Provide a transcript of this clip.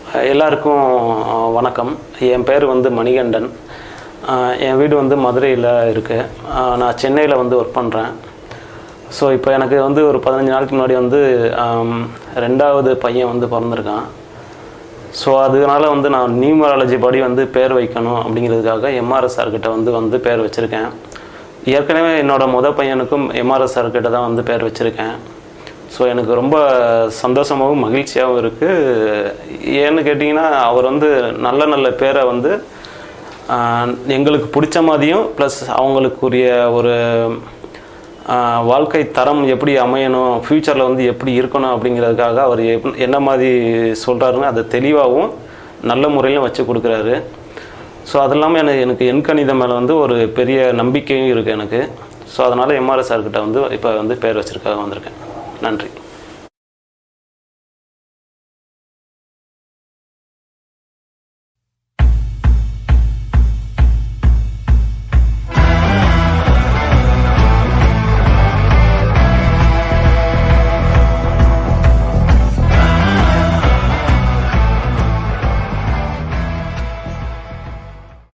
எல்லாருக்கும் அஹ், வணக்கம் என் பேர் வந்து மணிகண்டன் அஹ், என் வீடு வந்து மதுரையில் இருக்குது நான் சென்னையில் வந்து ஒர்க் பண்ணுறேன் ஸோ இப்போ எனக்கு வந்து ஒரு பதினஞ்சு நாளைக்கு முன்னாடி வந்து ஆம், ரெண்டாவது பையன் வந்து பிறந்திருக்கான் ஸோ அதனால வந்து நான் நியூமராலஜி படி வந்து பேர் வைக்கணும் அப்படிங்கிறதுக்காக எம்ஆர்எஸ் சார்கிட்ட வந்து வந்து பேர் வச்சுருக்கேன் ஏற்கனவே என்னோட முத பையனுக்கும் எம்ஆர்எஸ் சார்கிட்ட தான் வந்து பேர் வச்சுருக்கேன் ஸோ எனக்கு ரொம்ப சந்தோஷமாகவும் மகிழ்ச்சியாகவும் இருக்குது ஏன்னு கேட்டிங்கன்னா அவர் வந்து நல்ல நல்ல பேரை வந்து ஆஹ், எங்களுக்கு பிடிச்ச மாதிரியும் ப்ளஸ் அவங்களுக்குரிய ஒரு ஆஹ், வாழ்க்கை தரம் எப்படி அமையணும் ஃப்யூச்சரில் வந்து எப்படி இருக்கணும் அப்படிங்கிறதுக்காக அவர் எப் என்ன மாதிரி சொல்கிறாருன்னு அதை தெளிவாகவும் நல்ல முறையிலும் வச்சு கொடுக்குறாரு ஸோ அது இல்லாமல் எனக்கு எனக்கு எண் கணிதம் மேலே வந்து ஒரு பெரிய நம்பிக்கையும் இருக்குது எனக்கு ஸோ அதனால் எம்ஆர்எஸ் சார்கிட்ட வந்து இப்போ வந்து பேர் வச்சிருக்காக வந்திருக்கேன் நன்றி